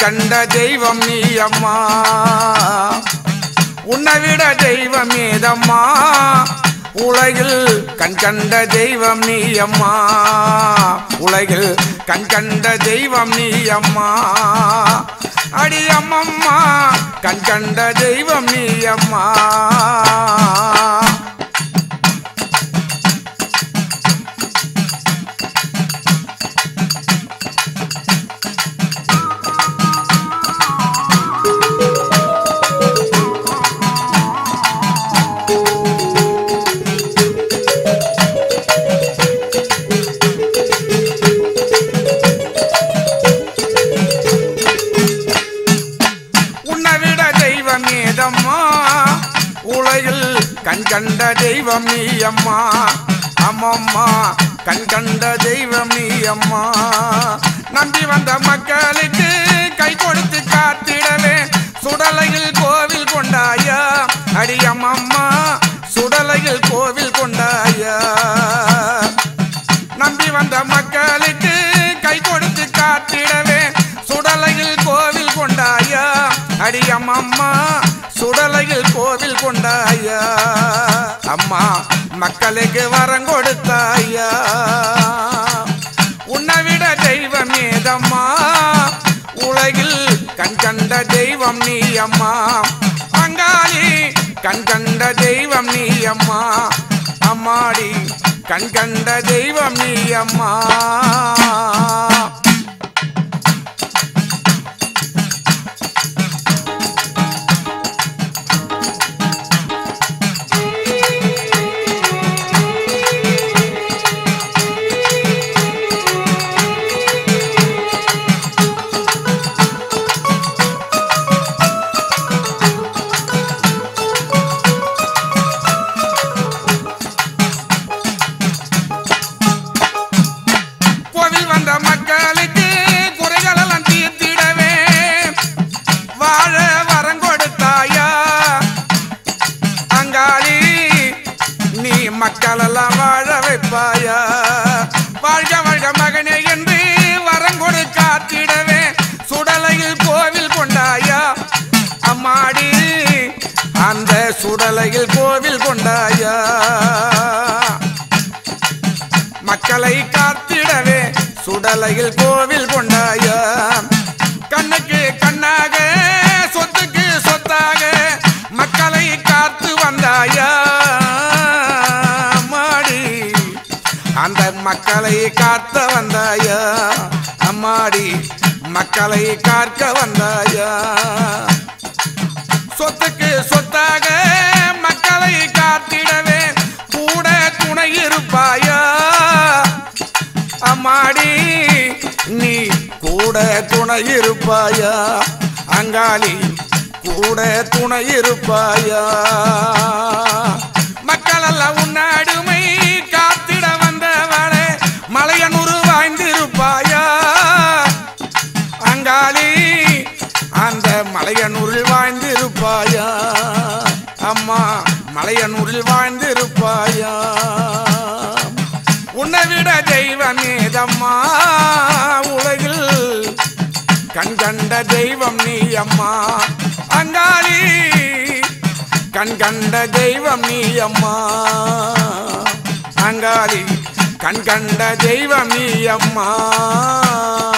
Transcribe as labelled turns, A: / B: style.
A: கண்ட தெய்வம் நீ அம்மா உன்னை விட தெய்வம் ஏதம்மா உலகில் கண் கண்ட தெய்வம் நீ அம்மா உலகில் கண் கண்ட தெய்வம் நீ அம்மா அடி அம்மம்மா கண் கண்ட தெய்வம் நீ அம்மா உன்னை விட தெய்வம் ஏதம்மா உலகில் கண் கண்ட தெய்வம் நீ அம்மா அம்மம்மா கண் கண்ட தெய்வம் நீ அம்மா நம்பி வந்த மக்களுக்கு கை கொடுத்து காத்திடவே சுடலையில் கோவில் கொண்டாயா அடி அம்மம்மா சுடலையில் கோவில் கொண்டாயா நம்பி வந்த மக்களுக்கு கை கொடுத்து காத்திடவே சுடலையில் கோவில் கொண்டாயா அடியம் அம்மா சுடலையில் கோவில் கொண்டாயா அம்மா மக்களுக்கு வரம் கொடுத்தாயா உன்னை விட தெய்வம் ஏதம்மா உலகில் கண் கண்ட தெய்வம் நீ அம்மா அங்காளி கண் கண்ட தெய்வம் நீ அம்மா அம்மாடி கண் கண்ட தெய்வம் நீ அம்மா கோவில் வந்த மக்களுக்கு குறைகளெல்லாம் தீர்த்திடவே வாழ வரம் கொடுத்தாயா அங்காளி நீ மக்களெல்லாம் வாழ வைப்பாயா வாழ்க வாழ்க மகனே என்று வரம் கொடு காத்திடவே சுடலையில் கோவில் கொண்டாயா அம்மாடி அந்த சுடலையில் கோவில் கொண்டாயா மக்களை காத்திடவே சுடலையில் கோவில் கொண்டாயா கண்ணுக்கு கண்ணாக சொத்துக்கு சொத்தாக மக்களை காத்து வந்தாயா மாடி அந்த மக்களை காத்த வந்தாயா அம்மாடி மக்களை காக்க வந்தாயா சொத்துக்கு சொத்தாக மக்களை காத்திடவே கூட துணை இருப்பாயா அம்மாடி நீ கூட துணை இருப்பாயா அங்காளி கூட துணை இருப்பாயா மக்களெல்லாம் உன்னாடுமை காத்திட வந்தவளே மலையனூர் வாழ்ந்திருப்பாயா அங்காளி அந்த மலையனூரில் வாழ்ந்திருப்பாயா அம்மா மலையனூரில் வாழ்ந்திருப்பாயா உன்னை விட தெய்வம் ஏதம்மா உலகில் கண் கண்ட தெய்வம் நீ அம்மா அங்காளி கண் கண்ட தெய்வம் நீ அம்மா அங்காளி கண் கண்ட தெய்வம் நீ அம்மா